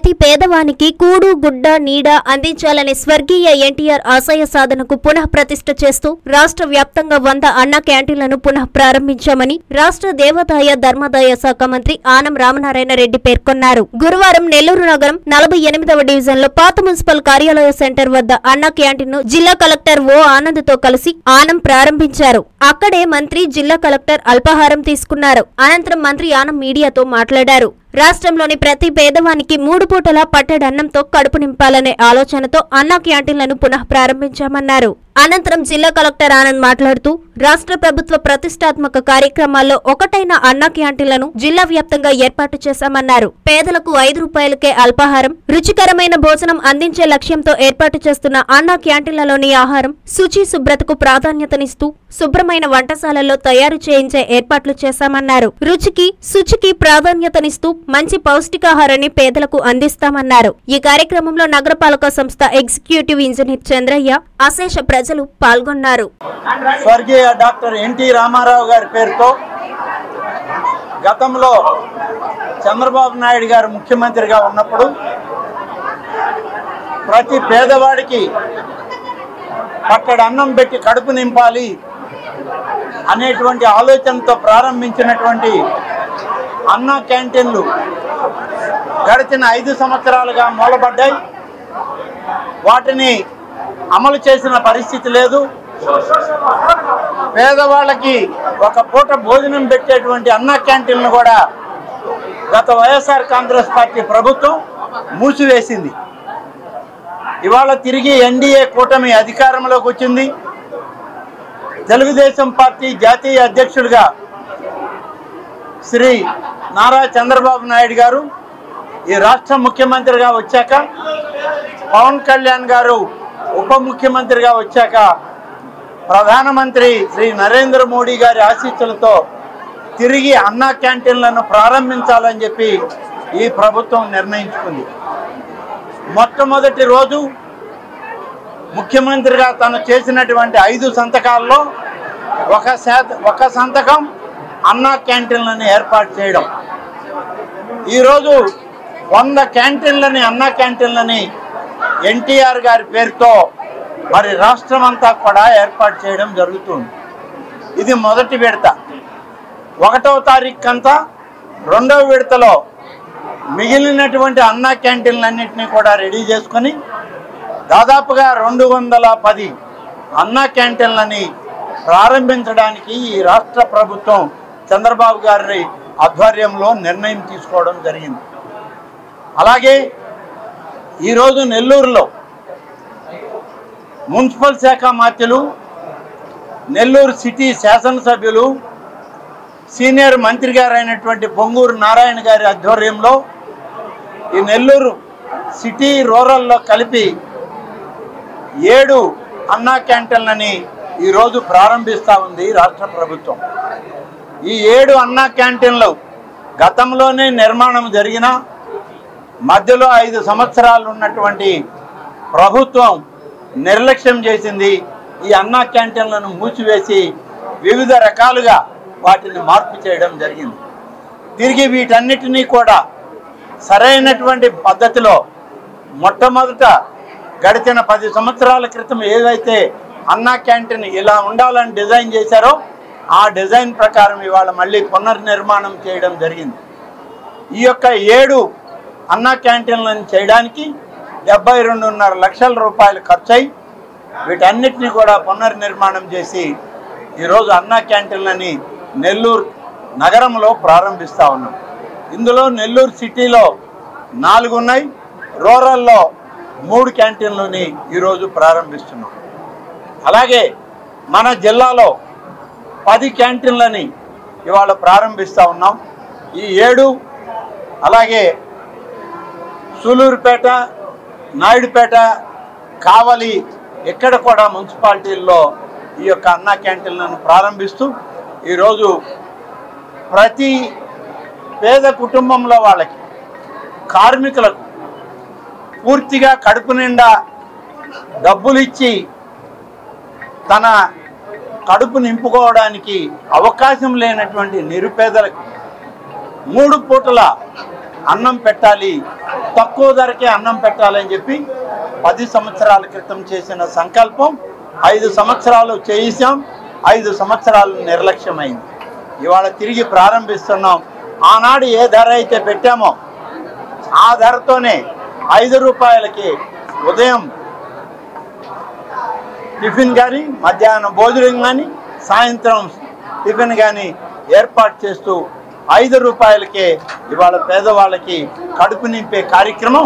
ప్రతి పేదవానికి కూడు గుడ్డ నీడ అందించాలనే స్వర్గీయ ఎన్టీఆర్ ఆశయ సాధనకు పునః ప్రతిష్ఠ చేస్తూ రాష్ట్ర వ్యాప్తంగా వంద అన్న క్యాంటీన్లను పునః ప్రారంభించామని రాష్ట్ర దేవాదాయ ధర్మాదాయ శాఖ మంత్రి ఆనం రామనారాయణ రెడ్డి పేర్కొన్నారు గురువారం నెల్లూరు నగరం నలభై ఎనిమిదవ డివిజన్ లో పాత మున్సిపల్ కార్యాలయ సెంటర్ వద్ద అన్న క్యాంటీన్ ను జిల్లా కలెక్టర్ ఓ ఆనంద్ తో కలిసి ఆనం ప్రారంభించారు అక్కడే మంత్రి జిల్లా కలెక్టర్ అల్పాహారం తీసుకున్నారు అనంతరం మంత్రి ఆనం మీడియాతో మాట్లాడారు రాష్ట్రంలోని ప్రతి పేదవానికి మూడు పూటల పట్టెడన్నంతో కడుపు నింపాలనే ఆలోచనతో అన్నా క్యాంటీన్లను పునః ప్రారంభించామన్నారు అనంతరం జిల్లా కలెక్టర్ ఆనంద్ మాట్లాడుతూ రాష్ట్ర ప్రభుత్వ ప్రతిష్టాత్మక కార్యక్రమాల్లో ఒకటైన అన్నా క్యాంటీన్లను జిల్లా వ్యాప్తంగా ఏర్పాటు చేశామన్నారు పేదలకు ఐదు రూపాయలకే అల్పాహారం రుచికరమైన భోజనం అందించే లక్ష్యంతో ఏర్పాటు చేస్తున్న అన్నా క్యాంటీన్లలోని ఆహారం శుచి శుభ్రతకు ప్రాధాన్యతనిస్తూ శుభ్రమైన వంటశాలల్లో తయారు చేయించే ఏర్పాట్లు చేశామన్నారు రుచికి శుచికి ప్రాధాన్యతనిస్తూ మంచి పౌష్టికాహారాన్ని పేదలకు అందిస్తామన్నారు ఈ కార్యక్రమంలో నగరపాలక సంస్థ ఎగ్జిక్యూటివ్ ఇంజనీర్ చంద్రయ్య అశేష ప్రజలు పాల్గొన్నారు స్వర్గీయ డాక్టర్ ఎన్టీ రామారావు గారి పేరుతో గతంలో చంద్రబాబు నాయుడు గారు ముఖ్యమంత్రిగా ఉన్నప్పుడు ప్రతి పేదవాడికి పట్టడి అన్నం పెట్టి కడుపు నింపాలి అనేటువంటి ఆలోచనతో ప్రారంభించినటువంటి అన్న క్యాంటీన్లు గడిచిన ఐదు సంవత్సరాలుగా మూలబడ్డాయి వాటిని అమలు చేసిన పరిస్థితి లేదు పేదవాళ్ళకి ఒక పూట భోజనం పెట్టేటువంటి అన్న క్యాంటీన్లు కూడా గత వైఎస్ఆర్ కాంగ్రెస్ పార్టీ ప్రభుత్వం మూసివేసింది ఇవాళ తిరిగి ఎన్డీఏ కూటమి అధికారంలోకి వచ్చింది తెలుగుదేశం పార్టీ జాతీయ అధ్యక్షుడిగా శ్రీ నారా చంద్రబాబు నాయుడు గారు ఈ రాష్ట్ర ముఖ్యమంత్రిగా వచ్చాక పవన్ కళ్యాణ్ గారు ఉప ముఖ్యమంత్రిగా వచ్చాక ప్రధానమంత్రి శ్రీ నరేంద్ర మోడీ గారి ఆశీస్సులతో తిరిగి అన్నా క్యాంటీన్లను ప్రారంభించాలని చెప్పి ఈ ప్రభుత్వం నిర్ణయించుకుంది మొట్టమొదటి రోజు ముఖ్యమంత్రిగా తను చేసినటువంటి ఐదు సంతకాల్లో ఒక శాత ఒక సంతకం అన్నా క్యాంటీన్లను ఏర్పాటు చేయడం ఈరోజు వంద క్యాంటీన్లని అన్నా క్యాంటీన్లని ఎన్టీఆర్ గారి పేరుతో మరి రాష్ట్రం అంతా కూడా ఏర్పాటు చేయడం జరుగుతుంది ఇది మొదటి విడత ఒకటవ తారీఖు అంతా రెండవ విడతలో మిగిలినటువంటి అన్నా క్యాంటీన్లన్నింటినీ కూడా రెడీ చేసుకొని దాదాపుగా రెండు వందల పది అన్నా క్యాంటీన్లని ప్రారంభించడానికి ఈ రాష్ట్ర ప్రభుత్వం చంద్రబాబు గారి ఆధ్వర్యంలో నిర్ణయం తీసుకోవడం జరిగింది అలాగే ఈరోజు నెల్లూరులో మున్సిపల్ శాఖ మాత్యులు నెల్లూరు సిటీ శాసనసభ్యులు సీనియర్ మంత్రి గారు అయినటువంటి పొంగూరు నారాయణ గారి ఆధ్వర్యంలో ఈ నెల్లూరు సిటీ రూరల్లో కలిపి ఏడు అన్నా క్యాంటీన్లని ఈరోజు ప్రారంభిస్తూ ఉంది రాష్ట్ర ప్రభుత్వం ఈ ఏడు అన్నా క్యాంటీన్లు గతంలోనే నిర్మాణం జరిగిన మధ్యలో ఐదు సంవత్సరాలు ఉన్నటువంటి ప్రభుత్వం నిర్లక్ష్యం చేసింది ఈ అన్నా క్యాంటీన్లను మూసివేసి వివిధ రకాలుగా వాటిని మార్పు చేయడం జరిగింది తిరిగి వీటన్నిటినీ కూడా సరైనటువంటి పద్ధతిలో మొట్టమొదట గడిచిన పది సంవత్సరాల క్రితం ఏదైతే అన్నా క్యాంటీన్ ఇలా ఉండాలని డిజైన్ చేశారో ఆ డిజైన్ ప్రకారం ఇవాళ మళ్ళీ పునర్నిర్మాణం చేయడం జరిగింది ఈ యొక్క ఏడు అన్నా క్యాంటీన్లను చేయడానికి డెబ్బై రెండున్నర లక్షల రూపాయలు ఖర్చయి వీటన్నిటిని కూడా పునర్నిర్మాణం చేసి ఈరోజు అన్నా క్యాంటీన్లని నెల్లూరు నగరంలో ప్రారంభిస్తూ ఉన్నాం ఇందులో నెల్లూరు సిటీలో నాలుగు ఉన్నాయి రూరల్లో మూడు క్యాంటీన్లని ఈరోజు ప్రారంభిస్తున్నాం అలాగే మన జిల్లాలో పది క్యాంటీన్లని ఇవాళ ప్రారంభిస్తూ ఉన్నాం ఈ ఏడు అలాగే సూలూరుపేట నాయుడుపేట కావలి ఇక్కడ కూడా మున్సిపాలిటీల్లో ఈ యొక్క అన్నా క్యాంటీన్లను ప్రారంభిస్తూ ఈరోజు ప్రతి పేద కుటుంబంలో వాళ్ళకి కార్మికులకు పూర్తిగా కడుపు నిండా డబ్బులు ఇచ్చి తన కడుపు నింపుకోవడానికి అవకాశం లేనటువంటి నిరుపేదలకు మూడు పూటల అన్నం పెట్టాలి తక్కువ ధరకే అన్నం పెట్టాలని చెప్పి పది సంవత్సరాల క్రితం చేసిన సంకల్పం ఐదు సంవత్సరాలు చేయిసాం ఐదు సంవత్సరాలు నిర్లక్ష్యమైంది ఇవాళ తిరిగి ప్రారంభిస్తున్నాం ఆనాడు ఏ ధర అయితే పెట్టామో ఆ ధరతోనే ఐదు రూపాయలకి ఉదయం టిఫిన్ కానీ మధ్యాహ్నం భోజనం కానీ సాయంత్రం టిఫిన్ కానీ ఏర్పాటు చేస్తూ ఐదు రూపాయలకే ఇవాళ పేదవాళ్ళకి కడుపు నింపే కార్యక్రమం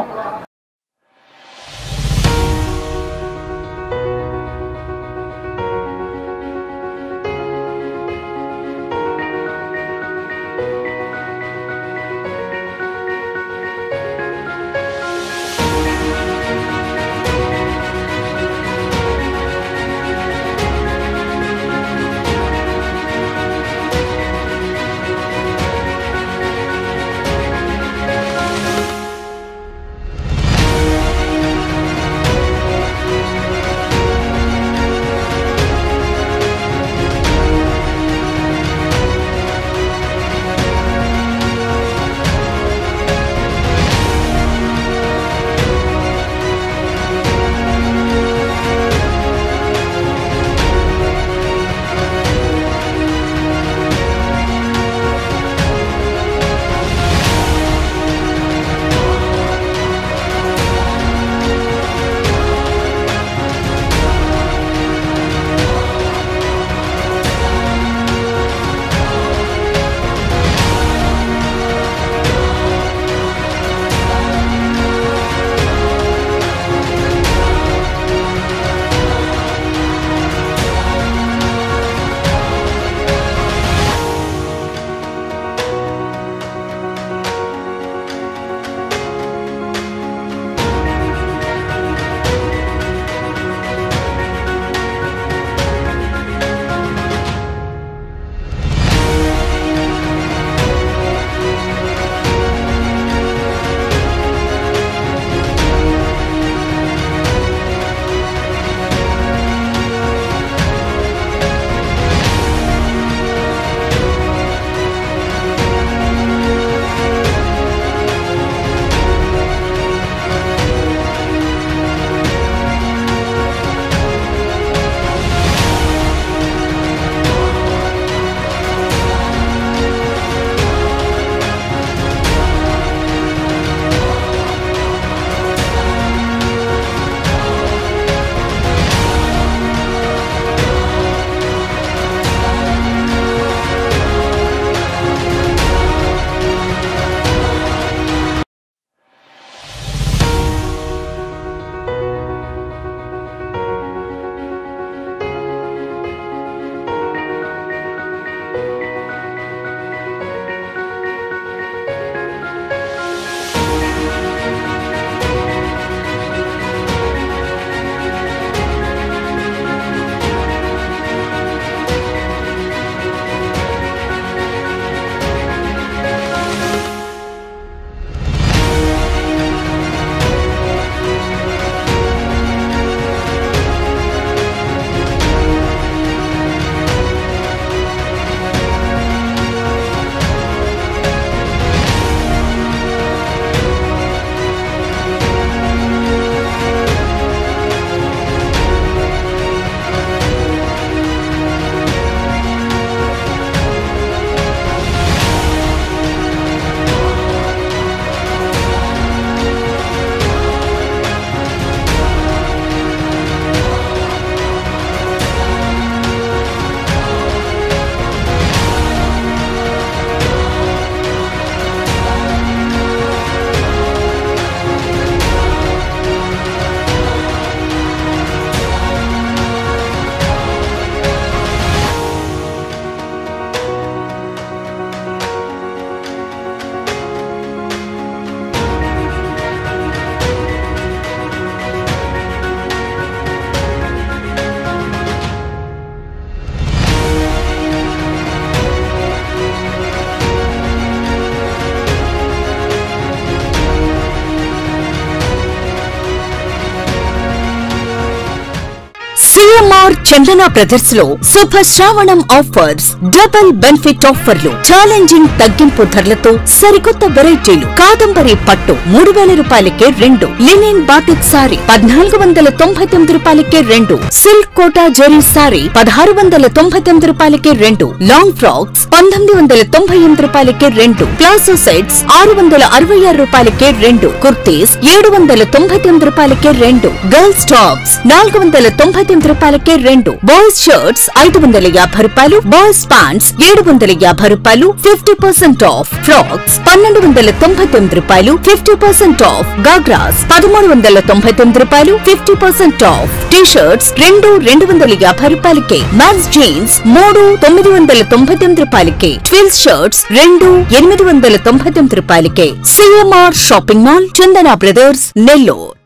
సిఎంఆర్ చందన బ్రదర్స్ లో శుభ శ్రావణం ఆఫర్స్ డబుల్ బెనిఫిట్ ఆఫర్లు ఛాలెంజింగ్ తగ్గింపు ధరలతో సరికొత్త వెరైటీలు కాదంబరి పట్టు మూడు వేల రూపాయలకే రెండు లినిన్ బాటిక్ సారీ పద్నాలుగు వందల తొంభై తొమ్మిది రూపాయలకే రెండు సిల్క్ కోటా జెరీ సారీ పదహారు వందల తొంభై తొమ్మిది రూపాయలకే రెండు లాంగ్ ఫ్రాక్స్ పంతొమ్మిది వందల తొంభై ఎనిమిది రూపాయలకే రెండు ప్లాసో సెట్స్ ఆరు వందల అరవై ఆరు రూపాయలకే రెండు కుర్తీస్ ఏడు వందల తొంభై తొమ్మిది రూపాయలకే రెండు గర్ల్స్ టాప్స్ నాలుగు వందల తొంభై తొమ్మిది రూపాయలకే రెండు బాయ్స్ షర్ట్స్ ఐదు వందల యాభై రూపాయలు బాయ్స్ ప్యాంట్స్ ఏడు వందల యాభై రూపాయలు ఫిఫ్టీ పర్సెంట్ ఆఫ్ ఫ్రాక్స్ పన్నెండు వందల తొంభై తొమ్మిది రూపాయలు ఫిఫ్టీ పర్సెంట్ ఆఫ్ గాగ్రాస్ పదమూడు వందల తొంభై తొమ్మిది రూపాయలు fifty percent off T shirts రెండు రెండు వందల యాభై రూపాయలకే మ్యాన్స్ జీన్స్ మూడు తొమ్మిది వందల తొంభై తొమ్మిది రూపాయలకే ట్విల్స్ షర్ట్స్ రెండు ఎనిమిది వందల తొంభై తొమ్మిది రూపాయలకే CMR shopping mall Chandana brothers Nellore